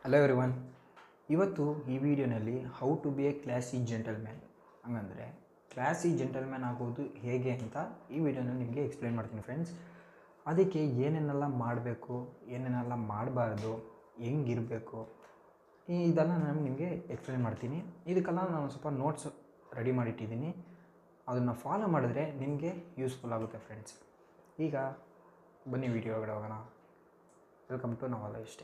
hello everyone ಇವತ್ತು ಈ ವಿಡಿಯೋನಲ್ಲಿ how to be a classy gentleman ಹಂಗಂದರೆ ಕ್ಲಾಸಿ ಜೆಂಟಲ್ಮ್ಯಾನ್ ಆಗೋದು ಹೇಗೆ ಅಂತ ಈ ವಿಡಿಯೋನಲ್ಲಿ ನಿಮಗೆ ಎಕ್ಸ್ಪ್ಲೈನ್ ಮಾಡ್ತೀನಿ ಫ್ರೆಂಡ್ಸ್ ಅದಕ್ಕೆ ಏನೇನೆಲ್ಲ ಮಾಡಬೇಕು ಏನೇನೆಲ್ಲ ಮಾಡಬಾರ್ದು ಹೆಂಗಿರಬೇಕು ಇದೆಲ್ಲ ನಾನು ನಿಮಗೆ ಎಕ್ಸ್ಪ್ಲೈನ್ ಮಾಡ್ತೀನಿ ಇದಕ್ಕೆಲ್ಲ ನಾನು ಸ್ವಲ್ಪ ನೋಟ್ಸ್ ರೆಡಿ ಮಾಡಿಟ್ಟಿದ್ದೀನಿ ಅದನ್ನು ಫಾಲೋ ಮಾಡಿದ್ರೆ ನಿಮಗೆ ಯೂಸ್ಫುಲ್ ಆಗುತ್ತೆ ಫ್ರೆಂಡ್ಸ್ ಈಗ ಬನ್ನಿ ವಿಡಿಯೋ ಒಳಗಡೆ ಹೋಗೋಣ ವೆಲ್ಕಮ್ ಟು ನವಲ್ಲ ಇಷ್ಟೇ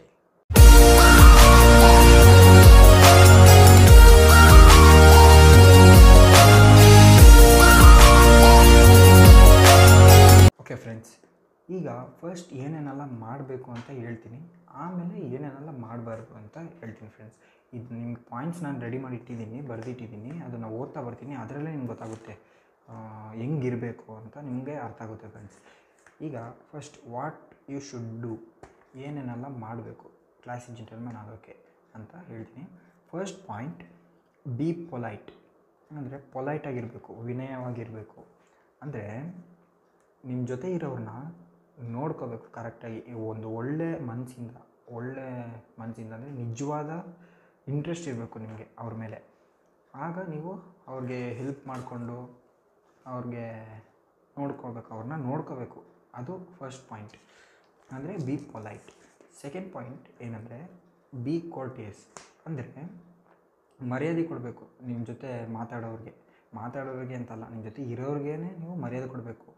ಓಕೆ ಫ್ರೆಂಡ್ಸ್ ಈಗ ಫಸ್ಟ್ ಏನೇನೆಲ್ಲ ಮಾಡಬೇಕು ಅಂತ ಹೇಳ್ತೀನಿ ಆಮೇಲೆ ಏನೇನೆಲ್ಲ ಮಾಡಬಾರ್ದು ಅಂತ ಹೇಳ್ತೀನಿ ಫ್ರೆಂಡ್ಸ್ ಇದು ನಿಮ್ಗೆ ಪಾಯಿಂಟ್ಸ್ ನಾನು ರೆಡಿ ಮಾಡಿ ಇಟ್ಟಿದ್ದೀನಿ ಬರೆದಿಟ್ಟಿದ್ದೀನಿ ಅದನ್ನು ಓದ್ತಾ ಬರ್ತೀನಿ ಅದರಲ್ಲೇ ನಿಮ್ಗೆ ಗೊತ್ತಾಗುತ್ತೆ ಆ, ಹೆಂಗಿರಬೇಕು ಅಂತ ನಿಮಗೆ ಅರ್ಥ ಆಗುತ್ತೆ ಫ್ರೆಂಡ್ಸ್ ಈಗ first what you should do ಏನೇನೆಲ್ಲ ಮಾಡಬೇಕು ಕ್ಲಾಸಿಕ್ ಜೆಂಟಲ್ಮನ್ ಆಗೋಕ್ಕೆ ಅಂತ ಹೇಳ್ತೀನಿ ಫಸ್ಟ್ ಪಾಯಿಂಟ್ ಬಿ ಪೊಲೈಟ್ ಅಂದರೆ ಪೊಲೈಟಾಗಿರಬೇಕು ವಿನಯವಾಗಿರಬೇಕು ಅಂದರೆ ನಿಮ್ಮ ಜೊತೆ ಇರೋರನ್ನ ನೋಡ್ಕೋಬೇಕು ಕರೆಕ್ಟಾಗಿ ಒಂದು ಒಳ್ಳೆ ಮನಸ್ಸಿಂದ ಒಳ್ಳೆ ಮನಸ್ಸಿಂದ ಅಂದರೆ ನಿಜವಾದ ಇಂಟ್ರೆಸ್ಟ್ ಇರಬೇಕು ನಿಮಗೆ ಅವ್ರ ಮೇಲೆ ಆಗ ನೀವು ಅವ್ರಿಗೆ ಹೆಲ್ಪ್ ಮಾಡಿಕೊಂಡು ಅವ್ರಿಗೆ ನೋಡ್ಕೋಬೇಕು ಅವ್ರನ್ನ ನೋಡ್ಕೋಬೇಕು ಅದು ಫಸ್ಟ್ ಪಾಯಿಂಟ್ ಅಂದರೆ ಬಿ ಪೊಲೈಟ್ ಸೆಕೆಂಡ್ ಪಾಯಿಂಟ್ ಏನಂದರೆ ಬಿ ಕೋರ್ಟಿಯಸ್ ಅಂದರೆ ಮರ್ಯಾದೆ ಕೊಡಬೇಕು ನಿಮ್ಮ ಜೊತೆ ಮಾತಾಡೋರಿಗೆ ಮಾತಾಡೋರಿಗೆ ಅಂತಲ್ಲ ನಿಮ್ಮ ಜೊತೆ ಇರೋರಿಗೇ ನೀವು ಮರ್ಯಾದೆ ಕೊಡಬೇಕು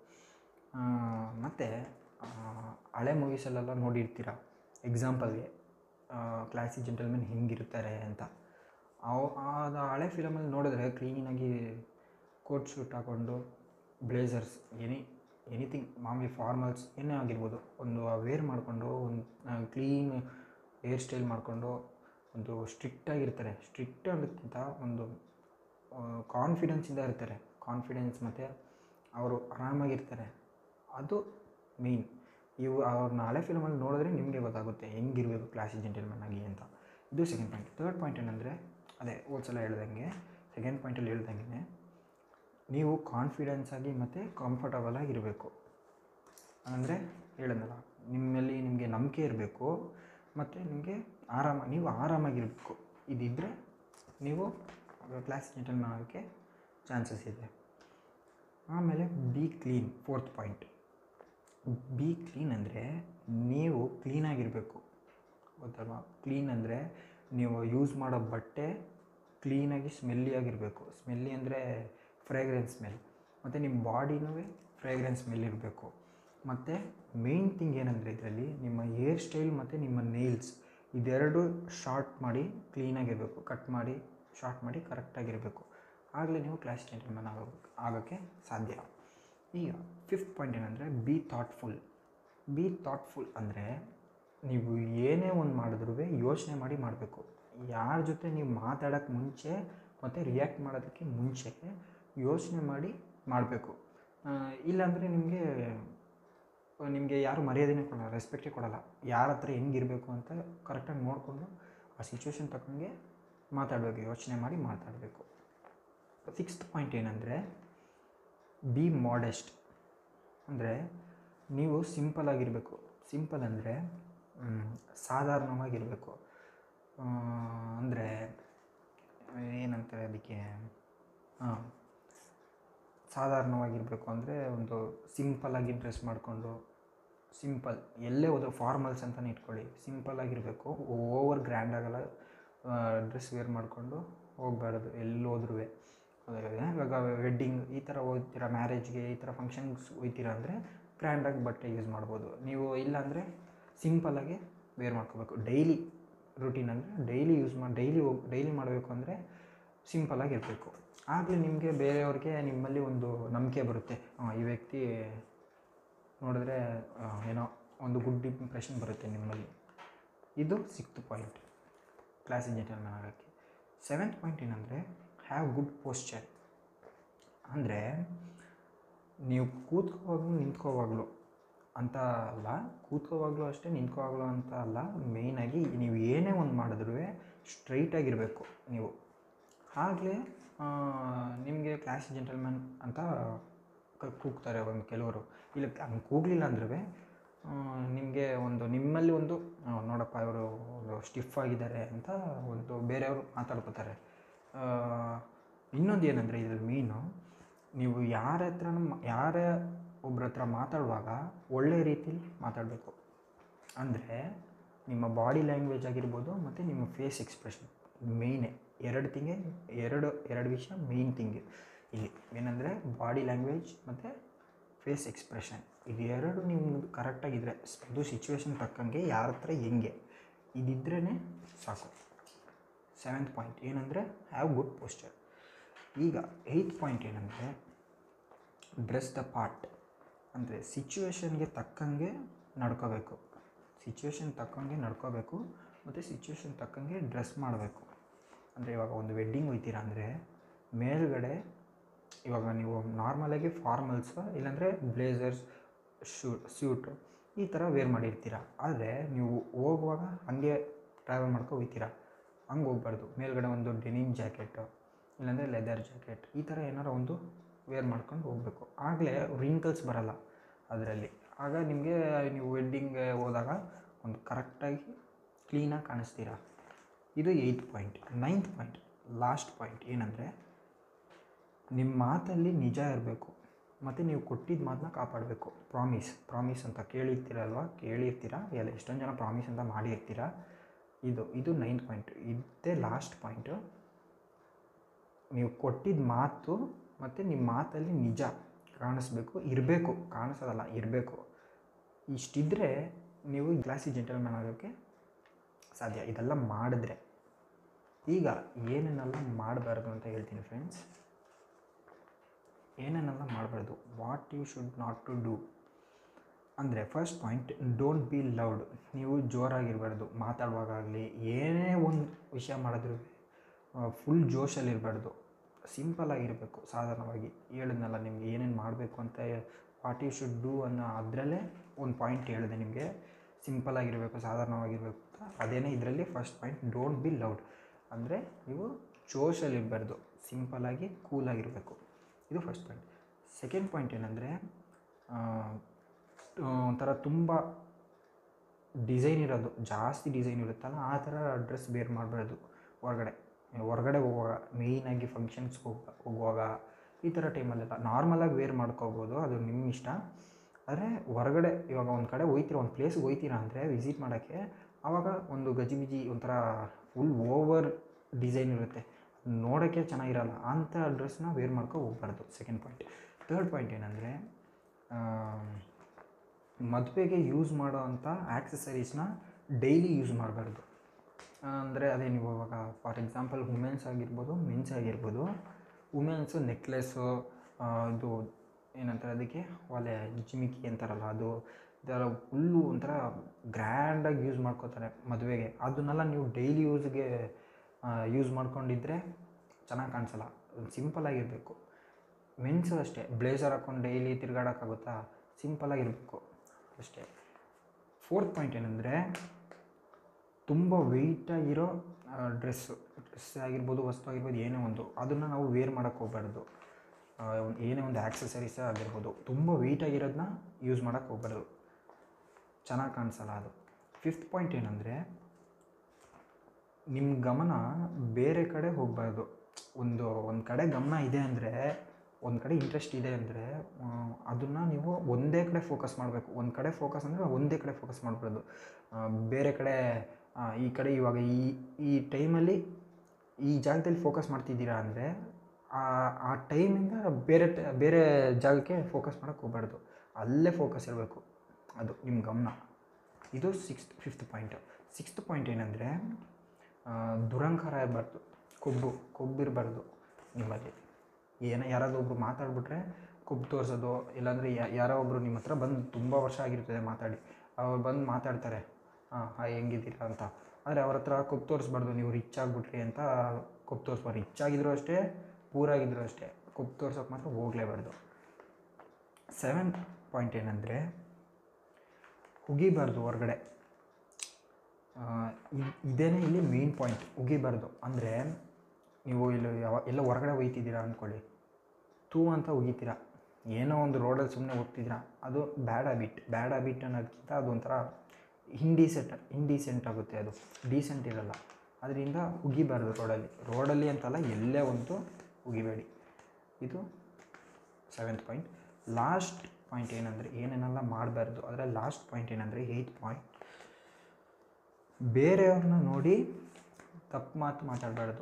ಮತ್ತು ಹಳೆ ಮೂವೀಸಲ್ಲೆಲ್ಲ ನೋಡಿರ್ತೀರ ಎಕ್ಸಾಂಪಲ್ಗೆ ಕ್ಲಾಸಿಕ್ ಜೆಂಟಲ್ಮೆನ್ ಹಿಂಗಿರ್ತಾರೆ ಅಂತ ಅವು ಅದು ಹಳೆ ಫಿಲಮಲ್ಲಿ ನೋಡಿದ್ರೆ ಕ್ಲೀನಾಗಿ ಕೋಟ್ ಶೂಟ್ ಹಾಕ್ಕೊಂಡು ಬ್ಲೇಸರ್ಸ್ ಎನಿ ಎನಿಥಿಂಗ್ ಮಾಮೂಲಿ ಫಾರ್ಮಲ್ಸ್ ಏನೇ ಆಗಿರ್ಬೋದು ಒಂದು ವೇರ್ ಮಾಡಿಕೊಂಡು ಒಂದು ಕ್ಲೀನ್ ಹೇರ್ ಸ್ಟೈಲ್ ಮಾಡಿಕೊಂಡು ಒಂದು ಸ್ಟ್ರಿಕ್ಟಾಗಿರ್ತಾರೆ ಸ್ಟ್ರಿಕ್ಟ್ ಅನ್ನೋದಕ್ಕಿಂತ ಒಂದು ಕಾನ್ಫಿಡೆನ್ಸಿಂದ ಇರ್ತಾರೆ ಕಾನ್ಫಿಡೆನ್ಸ್ ಮತ್ತು ಅವರು ಆರಾಮಾಗಿರ್ತಾರೆ ಅದು ಮೇಯ್ನ್ ಇವು ಅವ್ರನ್ನ ಹಳೆ ಫಿಲಮಲ್ಲಿ ನೋಡಿದ್ರೆ ನಿಮಗೆ ಗೊತ್ತಾಗುತ್ತೆ ಹೆಂಗಿರಬೇಕು ಕ್ಲಾಸಿಕ್ ಜೆಂಟಲ್ಮನ್ ಆಗಿ ಅಂತ ಇದು ಸೆಕೆಂಡ್ ಪಾಯಿಂಟ್ ತರ್ಡ್ ಪಾಯಿಂಟ್ ಏನಂದರೆ ಅದೇ ಹೋದ್ಸಲ ಹೇಳ್ದಂಗೆ ಸೆಕೆಂಡ್ ಪಾಯಿಂಟಲ್ಲಿ ಹೇಳ್ದಂಗೆ ನೀವು ಕಾನ್ಫಿಡೆನ್ಸ್ ಆಗಿ ಮತ್ತು ಕಂಫರ್ಟಬಲ್ ಆಗಿರಬೇಕು ಅಂದರೆ ಹೇಳಿದ್ನಲ್ಲ ನಿಮ್ಮಲ್ಲಿ ನಿಮಗೆ ನಂಬಿಕೆ ಇರಬೇಕು ಮತ್ತು ನಿಮಗೆ ಆರಾಮ ನೀವು ಆರಾಮಾಗಿರಬೇಕು ಇದಿದ್ದರೆ ನೀವು ಕ್ಲಾಸ್ ಜೆಂಟಲ್ಮನ್ ಆಗೋಕ್ಕೆ ಚಾನ್ಸಸ್ ಇದೆ ಆಮೇಲೆ be clean fourth point be clean ಅಂದರೆ ನೀವು ಕ್ಲೀನಾಗಿರಬೇಕು ಗೊತ್ತಲ್ವಾ ಕ್ಲೀನ್ ಅಂದರೆ ನೀವು ಯೂಸ್ ಮಾಡೋ ಬಟ್ಟೆ ಕ್ಲೀನಾಗಿ ಸ್ಮೆಲ್ಲಿಯಾಗಿರಬೇಕು ಸ್ಮೆಲ್ಲಿ ಅಂದರೆ ಫ್ರೇಗ್ರೆನ್ಸ್ ಸ್ಮೆಲ್ ಮತ್ತು ನಿಮ್ಮ ಬಾಡಿನೂ ಫ್ರೇಗ್ರೆನ್ಸ್ ಸ್ಮೆಲ್ ಇರಬೇಕು ಮತ್ತು ಮೇಯ್ನ್ ಥಿಂಗ್ ಏನಂದರೆ ಇದರಲ್ಲಿ ನಿಮ್ಮ ಹೇರ್ ಸ್ಟೈಲ್ ಮತ್ತು ನಿಮ್ಮ ನೇಲ್ಸ್ ಇದೆರಡು ಶಾರ್ಟ್ ಮಾಡಿ ಕ್ಲೀನಾಗಿರಬೇಕು ಕಟ್ ಮಾಡಿ ಶಾರ್ಟ್ ಮಾಡಿ ಕರೆಕ್ಟಾಗಿರಬೇಕು ಆಗಲೇ ನೀವು ಕ್ಲಾಸ್ ಜೆಂಟಲ್ಮನ್ ಆಗೋಕ್ಕೆ ಆಗೋಕ್ಕೆ ಸಾಧ್ಯ ಈಗ ಫಿಫ್ತ್ ಪಾಯಿಂಟ್ ಏನಂದರೆ ಬಿ ಥಾಟ್ಫುಲ್ ಬಿ ಥಾಟ್ಫುಲ್ ಅಂದರೆ ನೀವು ಏನೇ ಒಂದು ಮಾಡಿದ್ರೂ ಯೋಚನೆ ಮಾಡಿ ಮಾಡಬೇಕು ಯಾರ ಜೊತೆ ನೀವು ಮಾತಾಡೋಕ್ಕೆ ಮುಂಚೆ ಮತ್ತು ರಿಯಾಕ್ಟ್ ಮಾಡೋದಕ್ಕೆ ಮುಂಚೆ ಯೋಚನೆ ಮಾಡಿ ಮಾಡಬೇಕು ಇಲ್ಲಾಂದರೆ ನಿಮಗೆ ನಿಮಗೆ ಯಾರು ಮರ್ಯಾದೆನೇ ಕೊಡಲ್ಲ ರೆಸ್ಪೆಕ್ಟೇ ಕೊಡಲ್ಲ ಯಾರ ಹತ್ರ ಹೆಂಗಿರಬೇಕು ಅಂತ ಕರೆಕ್ಟಾಗಿ ನೋಡಿಕೊಂಡು ಆ ಸಿಚುವೇಶನ್ ತಕ್ಕಂಗೆ ಮಾತಾಡಬೇಕು ಯೋಚನೆ ಮಾಡಿ ಮಾತಾಡಬೇಕು ಸಿಕ್ಸ್ತ್ ಪಾಯಿಂಟ್ ಏನಂದರೆ ಬಿ ಮಾಡೆಸ್ಟ್ ಅಂದರೆ ನೀವು ಸಿಂಪಲ್ ಆಗಿರಬೇಕು ಸಿಂಪಲ್ ಅಂದರೆ ಸಾಧಾರಣವಾಗಿರಬೇಕು ಅಂದರೆ ಏನಂತಾರೆ ಅದಕ್ಕೆ ಹಾಂ ಸಾಧಾರಣವಾಗಿರಬೇಕು ಅಂದರೆ ಒಂದು ಸಿಂಪಲ್ಲಾಗಿ ಡ್ರೆಸ್ ಮಾಡಿಕೊಂಡು ಸಿಂಪಲ್ ಎಲ್ಲೇ ಹೋದ್ರು ಫಾರ್ಮಲ್ಸ್ ಅಂತಲೇ ಇಟ್ಕೊಳ್ಳಿ ಸಿಂಪಲ್ಲಾಗಿರಬೇಕು ಓವರ್ ಗ್ರ್ಯಾಂಡ್ ಆಗಲ್ಲ ಡ್ರೆಸ್ ವೇರ್ ಮಾಡಿಕೊಂಡು ಹೋಗಬಾರ್ದು ಎಲ್ಲಿ ಹೋದ್ರೂ ಇವಾಗ ವೆಡ್ಡಿಂಗ್ ಈ ಥರ ಹೋಗ್ತೀರಾ ಮ್ಯಾರೇಜ್ಗೆ ಈ ಥರ ಫಂಕ್ಷನ್ಸ್ ಹೋಗ್ತೀರ ಅಂದರೆ ಗ್ರ್ಯಾಂಡಾಗಿ ಬಟ್ಟೆ ಯೂಸ್ ಮಾಡ್ಬೋದು ನೀವು ಇಲ್ಲಾಂದರೆ ಸಿಂಪಲ್ಲಾಗಿ ವೇರ್ ಮಾಡ್ಕೋಬೇಕು ಡೈಲಿ ರುಟೀನ್ ಅಂದರೆ ಡೈಲಿ ಯೂಸ್ ಮಾಡಿ ಡೈಲಿ ಹೋಗಿ ಡೈಲಿ ಮಾಡಬೇಕು ಅಂದರೆ ಸಿಂಪಲ್ಲಾಗಿರಬೇಕು ಆಗಲೇ ನಿಮಗೆ ಬೇರೆಯವ್ರಿಗೆ ನಿಮ್ಮಲ್ಲಿ ಒಂದು ನಂಬಿಕೆ ಬರುತ್ತೆ ಹಾಂ ಈ ವ್ಯಕ್ತಿ ನೋಡಿದ್ರೆ ಆ, ಏನೋ ಒಂದು ಗುಡ್ ಇಂಪ್ರೆಷನ್ ಬರುತ್ತೆ ನಿಮ್ಮಲ್ಲಿ ಇದು ಸಿಕ್ಸ್ತ್ ಪಾಯಿಂಟ್ ಕ್ಲಾಸಿಕ್ ಜೆಂಟಲ್ಮನ್ ಆಗೋಕ್ಕೆ ಸೆವೆಂತ್ ಪಾಯಿಂಟ್ ಏನಂದರೆ ಹ್ಯಾವ್ ಗುಡ್ ಪೋಸ್ಚರ್ ಅಂದರೆ ನೀವು ಕೂತ್ಕೋವಾಗಲೂ ನಿಂತ್ಕೋವಾಗಲೂ ಅಂತ ಅಲ್ಲ ಕೂತ್ಕೋವಾಗಲೂ ಅಷ್ಟೇ ನಿಂತ್ಕೋವಾಗಲೂ ಅಂತ ಅಲ್ಲ ಮೇಯ್ನಾಗಿ ನೀವು ಏನೇ ಒಂದು ಮಾಡಿದ್ರೂ ಸ್ಟ್ರೈಟಾಗಿರಬೇಕು ನೀವು ಆಗಲೇ ನಿಮಗೆ ಕ್ಲಾಸ್ ಜೆಂಟಲ್ಮನ್ ಅಂತ ಕ- ಕೂಗ್ತಾರೆ ಒಂದು ಕೆಲವರು ಇಲ್ಲ ಹಂಗೆ ಕೂಗಲಿಲ್ಲ ಅಂದ್ರೂ ನಿಮಗೆ ಒಂದು ನಿಮ್ಮಲ್ಲಿ ಒಂದು ಆ, ನೋಡಪ್ಪ ಇವರು ಸ್ಟಿಫ್ ಆಗಿದ್ದಾರೆ ಅಂತ ಒಂದು ಬೇರೆಯವರು ಮಾತಾಡ್ಕೋತಾರೆ ಆ, ಇನ್ನೊಂದು ಏನಂದರೆ ಇದ್ರಲ್ಲಿ ಮೀನು ನೀವು ಯಾರ ಹತ್ರ ಯಾರ ಒಬ್ರ ಹತ್ರ ಮಾತಾಡುವಾಗ ಒಳ್ಳೆ ರೀತಿಲಿ ಮಾತಾಡಬೇಕು ಅಂದರೆ ನಿಮ್ಮ ಬಾಡಿ ಲ್ಯಾಂಗ್ವೇಜ್ ಆಗಿರ್ಬೋದು ಮತ್ತು ನಿಮ್ಮ ಫೇಸ್ ಎಕ್ಸ್ಪ್ರೆಷನ್ ಮೇಯ್ನೇ ಎರಡು ತಿಂಗೆ ಎರಡು ಎರಡು ವಿಷಯ ಮೇಯ್ನ್ ಥಿಂಗ್ ಇಲ್ಲಿ ಏನಂದರೆ ಬಾಡಿ ಲ್ಯಾಂಗ್ವೇಜ್ ಮತ್ತು ಫೇಸ್ ಎಕ್ಸ್ಪ್ರೆಷನ್ ಇದು ಎರಡು ನೀವು ಕರೆಕ್ಟಾಗಿದ್ದರೆ ಅದು ಸಿಚುವೇಶನ್ ತಕ್ಕಂಗೆ ಯಾರ ಹತ್ರ ಹೆಂಗೆ ಇದಿದ್ರೇ ಸಾಕು ಸೆವೆಂತ್ ಪಾಯಿಂಟ್ ಏನಂದರೆ ಹ್ಯಾವ್ ಗುಡ್ ಪೋಸ್ಚರ್ ಈಗ ಏಯ್ತ್ ಪಾಯಿಂಟ್ ಏನಂದರೆ ಡ್ರೆಸ್ ದ ಪಾರ್ಟ್ ಅಂದರೆ ಸಿಚುವೇಶನ್ಗೆ ತಕ್ಕಂಗೆ ನಡ್ಕೋಬೇಕು ಸಿಚುವೇಶನ್ ತಕ್ಕಂಗೆ ನಡ್ಕೋಬೇಕು ಮತ್ತು ಸಿಚುವೇಶನ್ ತಕ್ಕಂಗೆ ಡ್ರೆಸ್ ಮಾಡಬೇಕು ಅಂದರೆ ಇವಾಗ ಒಂದು ವೆಡ್ಡಿಂಗ್ ಹೋಯ್ತೀರಾ ಅಂದರೆ ಮೇಲ್ಗಡೆ ಇವಾಗ ನೀವು ನಾರ್ಮಲಾಗಿ ಫಾರ್ಮಲ್ಸ್ ಇಲ್ಲಾಂದರೆ ಬ್ಲೇಸರ್ಸ್ ಶೂ ಸ್ಯೂಟು ಈ ಥರ ವೇರ್ ಮಾಡಿರ್ತೀರ ಆದರೆ ನೀವು ಹೋಗುವಾಗ ಹಾಗೆ ಟ್ರಾವೆಲ್ ಮಾಡ್ಕೊ ಹೋಗ್ತೀರಾ ಹಂಗೆ ಹೋಗ್ಬಾರ್ದು ಮೇಲ್ಗಡೆ ಒಂದು ಡೆನಿಮ್ ಜಾಕೆಟು ಇಲ್ಲಾಂದರೆ ಲೆದರ್ ಜಾಕೆಟ್ ಈ ಥರ ಏನಾರು ಒಂದು ವೇರ್ ಮಾಡ್ಕೊಂಡು ಹೋಗಬೇಕು ಆಗಲೇ ರಿಂಕಲ್ಸ್ ಬರಲ್ಲ ಅದರಲ್ಲಿ ಆಗ ನಿಮಗೆ ನೀವು ವೆಡ್ಡಿಂಗ್ಗೆ ಹೋದಾಗ ಒಂದು ಕರೆಕ್ಟಾಗಿ ಕ್ಲೀನಾಗಿ ಕಾಣಿಸ್ತೀರಾ ಇದು eighth point ninth point last point ಏನಂದರೆ ನಿಮ್ಮ ಮಾತಲ್ಲಿ ನಿಜ ಇರಬೇಕು ಮತ್ತು ನೀವು ಕೊಟ್ಟಿದ್ದ ಮಾತನ್ನ ಕಾಪಾಡಬೇಕು ಪ್ರಾಮಿಸ್ ಪ್ರಾಮಿಸ್ ಅಂತ ಕೇಳಿರ್ತೀರಲ್ವ ಕೇಳಿರ್ತೀರ ಎಲ್ಲ ಎಷ್ಟೊಂದು ಜನ ಪ್ರಾಮಿಸ್ ಅಂತ ಮಾಡಿರ್ತೀರ ಇದು ಇದು ನೈನ್ತ್ ಪಾಯಿಂಟ್ ಇದೇ ಲಾಸ್ಟ್ ಪಾಯಿಂಟು ನೀವು ಕೊಟ್ಟಿದ್ದ ಮಾತು ಮತ್ತು ನಿಮ್ಮ ಮಾತಲ್ಲಿ ನಿಜ ಕಾಣಿಸ್ಬೇಕು ಇರಬೇಕು ಕಾಣಿಸೋದಲ್ಲ ಇರಬೇಕು ಇಷ್ಟಿದ್ದರೆ ನೀವು ಕ್ಲಾಸಿ ಜೆಂಟಲ್ಮ್ಯಾನ್ ಆಗೋಕ್ಕೆ ಸಾಧ್ಯ ಇದೆಲ್ಲ ಮಾಡಿದ್ರೆ ಈಗ ಏನೇನೆಲ್ಲ ಮಾಡಬಾರ್ದು ಅಂತ ಹೇಳ್ತೀನಿ ಫ್ರೆಂಡ್ಸ್ ಏನೇನೆಲ್ಲ ಮಾಡಬಾರ್ದು what you should not to do ಅಂದರೆ first point don't be loud ನೀವು ಜೋರಾಗಿರಬಾರ್ದು ಮಾತಾಡುವಾಗಲಿ ಏನೇ ಒಂದು ವಿಷಯ ಮಾಡಿದ್ರು ಫುಲ್ ಜೋಶಲ್ಲಿರಬಾರ್ದು ಸಿಂಪಲ್ಲಾಗಿರಬೇಕು ಸಾಧಾರಣವಾಗಿ ಹೇಳಿದ್ನಲ್ಲ ನಿಮಗೆ ಏನೇನು ಮಾಡಬೇಕು ಅಂತ ವಾಟ್ ಯು ಶುಡ್ ಡೂ ಅನ್ನೋ ಅದರಲ್ಲೇ ಒಂದು ಪಾಯಿಂಟ್ ಹೇಳಿದೆ ನಿಮಗೆ ಸಿಂಪಲ್ಲಾಗಿರಬೇಕು ಸಾಧಾರಣವಾಗಿರಬೇಕು ಅಂತ ಅದೇನೇ ಇದರಲ್ಲಿ first point don't be loud ಅಂದರೆ ನೀವು ಜೋಶಲ್ಲಿರಬಾರ್ದು ಸಿಂಪಲ್ಲಾಗಿ ಕೂಲಾಗಿರಬೇಕು ಇದು ಫಸ್ಟ್ ಪಾಯಿಂಟ್ ಸೆಕೆಂಡ್ ಪಾಯಿಂಟ್ ಏನಂದರೆ ಒಂಥರ ತುಂಬ ಡಿಸೈನ್ ಇರೋದು ಜಾಸ್ತಿ ಡಿಸೈನ್ ಇರುತ್ತಲ್ಲ ಆ ಥರ ಡ್ರೆಸ್ ಬೇರ್ ಮಾಡಬಾರ್ದು ಹೊರಗಡೆ ಹೊರಗಡೆ ಹೋಗುವಾಗ ಮೇಯ್ನಾಗಿ ಫಂಕ್ಷನ್ಸ್ಗೆ ಹೋಗ ಹೋಗುವಾಗ ಈ ಥರ ಟೈಮಲ್ಲೆಲ್ಲ ನಾರ್ಮಲಾಗಿ ವೇರ್ ಮಾಡ್ಕೋಬೋದು ಅದು ನಿಮ್ಮ ಇಷ್ಟ ಆದರೆ ಹೊರಗಡೆ ಇವಾಗ ಒಂದು ಕಡೆ ಹೋಯ್ತೀರ ಒಂದು ಪ್ಲೇಸ್ಗೆ ಹೋಯ್ತೀರಾ ಅಂದರೆ ವಿಸಿಟ್ ಮಾಡೋಕ್ಕೆ ಆವಾಗ ಒಂದು ಗಜಿಬಿಜಿ ಒಂಥರ ಫುಲ್ ಓವರ್ ಡಿಸೈನ್ ಇರುತ್ತೆ ನೋಡೋಕ್ಕೆ ಚೆನ್ನಾಗಿರಲ್ಲ ಅಂಥ ಡ್ರೆಸ್ನ ವೇರ್ ಮಾಡ್ಕೊ ಹೋಗ್ಬಾರ್ದು ಸೆಕೆಂಡ್ ಪಾಯಿಂಟ್ ತರ್ಡ್ ಪಾಯಿಂಟ್ ಏನಂದರೆ ಮದುವೆಗೆ ಯೂಸ್ ಮಾಡೋ ಅಂಥ ಆ್ಯಕ್ಸಸರೀಸ್ನ ಡೈಲಿ ಯೂಸ್ ಮಾಡಬಾರ್ದು ಅಂದರೆ ಅದೇ ನೀವು ಇವಾಗ ಫಾರ್ ಎಕ್ಸಾಂಪಲ್ ವುಮೆನ್ಸ್ ಆಗಿರ್ಬೋದು ಮೆನ್ಸ್ ಆಗಿರ್ಬೋದು ವುಮೆನ್ಸು ನೆಕ್ಲೆಸ್ಸು ಇದು ಏನಂತಾರೆ ಅದಕ್ಕೆ ಒಲೆ ಜಿಮಿಕಿ ಅಂತಾರಲ್ಲ ಅದು ಇದೆಲ್ಲ ಫುಲ್ಲು ಒಂಥರ ಗ್ರ್ಯಾಂಡಾಗಿ ಯೂಸ್ ಮಾಡ್ಕೋತಾರೆ ಮದುವೆಗೆ ಅದನ್ನೆಲ್ಲ ನೀವು ಡೈಲಿ ಯೂಸ್ಗೆ ಯೂಸ್ ಮಾಡ್ಕೊಂಡಿದ್ರೆ ಚೆನ್ನಾಗಿ ಕಾಣಿಸಲ್ಲ ಸಿಂಪಲ್ಲಾಗಿರಬೇಕು ಮೆನ್ಸು ಅಷ್ಟೇ ಬ್ಲೇಸರ್ ಹಾಕ್ಕೊಂಡು ಡೈಲಿ ತಿರ್ಗಾಡೋಕ್ಕಾಗುತ್ತಾ ಸಿಂಪಲ್ಲಾಗಿರಬೇಕು ಅಷ್ಟೇ ಫೋರ್ತ್ ಪಾಯಿಂಟ್ ಏನಂದರೆ ತುಂಬ ವೆಯ್ಟಾಗಿರೋ ಡ್ರೆಸ್ಸು ಡ್ರೆಸ್ ಆಗಿರ್ಬೋದು ವಸ್ತು ಆಗಿರ್ಬೋದು ಏನೇ ಒಂದು ಅದನ್ನು ನಾವು ವೇರ್ ಮಾಡೋಕ್ಕೆ ಹೋಗ್ಬಾರ್ದು ಆ, ಒಂದ್- ಏನೇ ಒಂದು ಆ್ಯಕ್ಸಸರೀಸ್ ಆಗಿರ್ಬೋದು ತುಂಬ ವೆಯ್ಟ್ ಆಗಿರೋದನ್ನ ಯೂಸ್ ಮಾಡೋಕ್ಕೆ ಹೋಗ್ಬಾರ್ದು ಚೆನ್ನಾಗಿ ಕಾಣಿಸಲ್ಲ ಅದು ಫಿಫ್ತ್ ಪಾಯಿಂಟ್ ಏನಂದರೆ ನಿಮ್ಮ ಗಮನ ಬೇರೆ ಕಡೆ ಹೋಗಬಾರ್ದು ಒಂದು ಒಂದು ಕಡೆ ಗಮನ ಇದೆ ಅಂದರೆ ಒಂದು ಕಡೆ ಇಂಟ್ರೆಸ್ಟ್ ಇದೆ ಅಂದರೆ ಅದನ್ನು ನೀವು ಒಂದೇ ಕಡೆ ಫೋಕಸ್ ಮಾಡಬೇಕು ಒಂದು ಕಡೆ ಫೋಕಸ್ ಅಂದರೆ ಒಂದೇ ಕಡೆ ಫೋಕಸ್ ಮಾಡಬಾರ್ದು ಬೇರೆ ಕಡೆ ಆ, ಈ ಕಡೆ ಇವಾಗ ಈ ಈ ಟೈಮಲ್ಲಿ ಈ ಜಾಗದಲ್ಲಿ ಫೋಕಸ್ ಮಾಡ್ತಿದ್ದೀರಾ ಅಂದರೆ ಆ ಟೈಮಿಂದ ಬೇರೆ ಟ- ಬೇರೆ ಜಾಗಕ್ಕೆ ಫೋಕಸ್ ಮಾಡೋಕ್ಕೆ ಹೋಗ್ಬಾರ್ದು ಅಲ್ಲೇ ಫೋಕಸ್ ಇರಬೇಕು ಅದು ನಿಮ್ಮ ಗಮನ ಇದು sixth fifth point sixth point ಏನಂದರೆ ದುರಂಕಾರ ಇರಬಾರ್ದು ಕೊಬ್ಬು ಕೊಬ್ಬಿರಬಾರ್ದು ನಿಮ್ಮಲ್ಲಿ ಏನೋ ಯಾರಾದರೂ ಒಬ್ರು ಮಾತಾಡ್ಬಿಟ್ರೆ ಕೊಬ್ಬು ತೋರಿಸೋದು ಇಲ್ಲಾಂದರೆ ಯಾರೋ ಒಬ್ಬರು ನಿಮ್ಮ ಹತ್ರ ಬಂದು ತುಂಬ ವರ್ಷ ಆಗಿರ್ತದೆ ಮಾತಾಡಿ ಅವ್ರು ಬಂದು ಮಾತಾಡ್ತಾರೆ ಹಾಂ ಹಾಯ್ ಹೆಂಗಿದ್ದೀರಾ ಅಂತ ಆದರೆ ಅವ್ರ ಹತ್ರ ಕೊಬ್ಬು ತೋರಿಸ್ಬಾರ್ದು ನೀವು ರಿಚ್ ಆಗಿಬಿಟ್ರಿ ಅಂತ ಕೊಬ್ಬು ತೋರಿಸ್ಬಾರ್ದು ರಿಚ್ ಆಗಿದ್ರು ಅಷ್ಟೇ ಪೂರಾಗಿದ್ರು ಅಷ್ಟೇ ಕೊಬ್ಬು ತೋರ್ಸೋಕೆ ಮಾತ್ರ ಹೋಗಲೇಬಾರ್ದು ಸೆವೆಂತ್ ಪಾಯಿಂಟ್ ಏನಂದರೆ ಉಗಿಬಾರ್ದು ಹೊರಗಡೆ ಇದೇನೇ ಇಲ್ಲಿ ಮೇನ್ ಪಾಯಿಂಟ್ ಉಗಿಬಾರ್ದು ಅಂದರೆ ನೀವು ಇಲ್ಲಿ ಯಾವ ಎಲ್ಲ ಹೊರಗಡೆ ಒಯ್ತಿದ್ದೀರಾ ಅಂದ್ಕೊಳ್ಳಿ ತೂ ಅಂತ ಉಗಿತೀರಾ ಏನೋ ಒಂದು ರೋಡಲ್ಲಿ ಸುಮ್ಮನೆ ಹೋಗ್ತಿದ್ದೀರಾ ಅದು ಬ್ಯಾಡ್ ಹ್ಯಾಬಿಟ್ ಬ್ಯಾಡ್ ಹ್ಯಾಬಿಟ್ ಅನ್ನೋದಕ್ಕಿಂತ ಅದು ಒಂಥರ ಇಂಡೀಸೆಂಟ್ ಇಂಡೀಸೆಂಟ್ ಆಗುತ್ತೆ ಅದು ಡೀಸೆಂಟ್ ಇರಲ್ಲ ಅದರಿಂದ ಉಗಿಬಾರ್ದು ರೋಡಲ್ಲಿ ರೋಡಲ್ಲಿ ಅಂತಲ್ಲ ಎಲ್ಲೇ ಒಂದು ಉಗಿಬೇಡಿ ಇದು ಸೆವೆಂತ್ ಪಾಯಿಂಟ್ ಲಾಸ್ಟ್ ಪಾಯಿಂಟ್ ಏನಂದರೆ ಏನೇನೆಲ್ಲ ಮಾಡಬಾರ್ದು ಅದರ ಲಾಸ್ಟ್ ಪಾಯಿಂಟ್ ಏನಂದರೆ ಏಯ್ತ್ ಪಾಯಿಂಟ್ ಬೇರೆಯವ್ರನ್ನ ನೋಡಿ ತಪ್ಪು ಮಾತು ಮಾತಾಡಬಾರ್ದು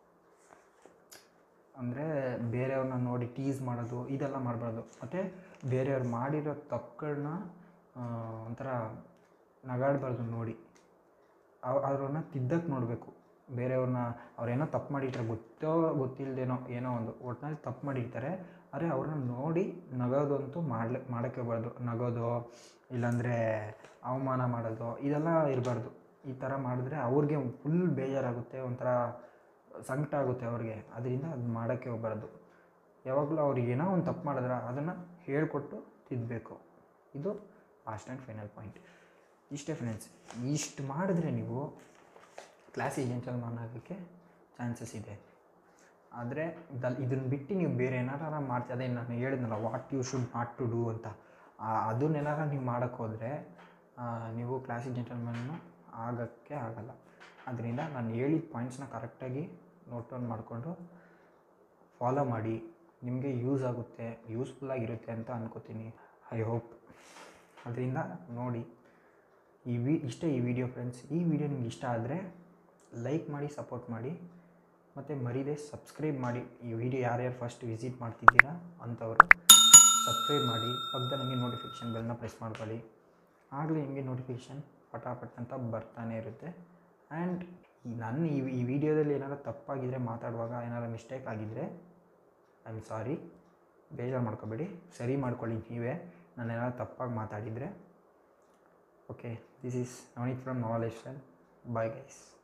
ಅಂದರೆ ಬೇರೆಯವ್ರನ್ನ ನೋಡಿ ಟೀಸ್ ಮಾಡೋದು ಇದೆಲ್ಲ ಮಾಡಬಾರ್ದು ಮತ್ತು ಬೇರೆಯವ್ರು ಮಾಡಿರೋ ತಪ್ಪುಗಳನ್ನ ಒಂಥರ ನಗಾಡಬಾರ್ದು ನೋಡಿ ಅವ್ ಅವ್ರನ್ನ ತಿದ್ದಕ್ಕೆ ನೋಡಬೇಕು ಬೇರೆಯವ್ರನ್ನ ಅವ್ರೇನೋ ತಪ್ಪು ಮಾಡಿರ್ತಾರೆ ಗೊತ್ತೋ ಗೊತ್ತಿಲ್ಲದೇನೋ ಏನೋ ಒಂದು ಒಟ್ಟಿನಲ್ಲಿ ತಪ್ಪು ಮಾಡಿರ್ತಾರೆ ಆದರೆ ಅವ್ರನ್ನ ನೋಡಿ ನಗೋದು ಅಂತೂ ಮಾಡ್ಲಿ ಮಾಡೋಕ್ಕೆ ಹೋಗ್ಬಾರ್ದು ನಗೋದು ಇಲ್ಲಾಂದರೆ ಅವಮಾನ ಮಾಡೋದು ಇದೆಲ್ಲ ಇರಬಾರ್ದು ಈ ಥರ ಮಾಡಿದ್ರೆ ಅವ್ರಿಗೆ ಫುಲ್ ಬೇಜಾರಾಗುತ್ತೆ ಒಂಥರ ಸಂಕಟ ಆಗುತ್ತೆ ಅವ್ರಿಗೆ ಅದರಿಂದ ಅದು ಮಾಡೋಕ್ಕೆ ಹೋಗ್ಬಾರ್ದು ಯಾವಾಗಲೂ ಅವ್ರಿಗೆ ಏನೋ ಒಂದು ತಪ್ಪು ಮಾಡಿದ್ರೆ ಅದನ್ನು ಹೇಳಿಕೊಟ್ಟು ತಿದ್ದಬೇಕು ಇದು ಲಾಸ್ಟ್ ಆ್ಯಂಡ್ ಫೈನಲ್ ಪಾಯಿಂಟ್ ಇಷ್ಟೇ ಫ್ರೆಂಡ್ಸ್ ಇಷ್ಟು ಮಾಡಿದ್ರೆ ನೀವು ಕ್ಲಾಸಿಗೆ ಜೆಂಟಲ್ಮನ್ ಆಗೋಕ್ಕೆ ಚಾನ್ಸಸ್ ಇದೆ ಆದರೆ ದಲ್ ಇದನ್ನು ಬಿಟ್ಟು ನೀವು ಬೇರೆ ಏನಾರ ಮಾಡ್ತೀವಿ ಅದೇ ನಾನು ಹೇಳಿದ್ನಲ್ಲ what you should not to do ಅಂತ ಅದನ್ನೇನಾರ ನೀವು ಮಾಡೋಕ್ಕೆ ಹೋದರೆ ನೀವು ಕ್ಲಾಸಿಕ್ ಜೆಂಟಲ್ಮನ್ನು ಆಗೋಕ್ಕೆ ಆಗಲ್ಲ ಅದರಿಂದ ನಾನು ಹೇಳಿದ ಪಾಯಿಂಟ್ಸ್ನ ಕರೆಕ್ಟಾಗಿ ನೋಟ್ ಡೌನ್ ಮಾಡಿಕೊಂಡು ಫಾಲೋ ಮಾಡಿ ನಿಮಗೆ ಯೂಸ್ ಆಗುತ್ತೆ ಯೂಸ್ಫುಲ್ಲಾಗಿರುತ್ತೆ ಅಂತ ಅನ್ಕೋತೀನಿ ಐ ಹೋಪ್ ಅದರಿಂದ ನೋಡಿ ಈ ವಿ ಇಷ್ಟೇ ಈ ವಿಡಿಯೋ ಫ್ರೆಂಡ್ಸ್ ಈ ವಿಡಿಯೋ ನಿಮ್ಗೆ ಇಷ್ಟ ಆದರೆ ಲೈಕ್ ಮಾಡಿ ಸಪೋರ್ಟ್ ಮಾಡಿ ಮತ್ತು ಮರೀದೆ ಸಬ್ಸ್ಕ್ರೈಬ್ ಮಾಡಿ ಈ ವಿಡಿಯೋ ಯಾರ್ಯಾರು ಫಸ್ಟ್ ವಿಸಿಟ್ ಮಾಡ್ತಿದ್ದೀರಾ ಅಂಥವರು ಸಬ್ಸ್ಕ್ರೈಬ್ ಮಾಡಿ ಪಕ್ಕದಲ್ಲಿ ನಿಮಗೆ ನೋಟಿಫಿಕೇಷನ್ ಬೆಲ್ನ ಪ್ರೆಸ್ ಮಾಡ್ಕೊಳ್ಳಿ ಆಗಲೇ ನಿಮಗೆ ನೋಟಿಫಿಕೇಷನ್ ಪಟಾಪಟ್ ಅಂತ ಬರ್ತಾನೆ ಇರುತ್ತೆ ಆ್ಯಂಡ್ ನನ್ನ ಈ ಈ ವಿಡಿಯೋದಲ್ಲಿ ಏನಾರು ತಪ್ಪಾಗಿದ್ದರೆ ಮಾತಾಡುವಾಗ ಏನಾರು ಮಿಸ್ಟೇಕ್ ಆಗಿದ್ದರೆ ಐ ಆಮ್ ಸಾರಿ ಬೇಜಾರು ಮಾಡ್ಕೋಬೇಡಿ ಸರಿ ಮಾಡ್ಕೊಳ್ಳಿ ನೀವೇ ನಾನು ಏನಾದ್ರು ತಪ್ಪಾಗಿ ಮಾತಾಡಿದರೆ okay this is Navneet from knowledge bye guys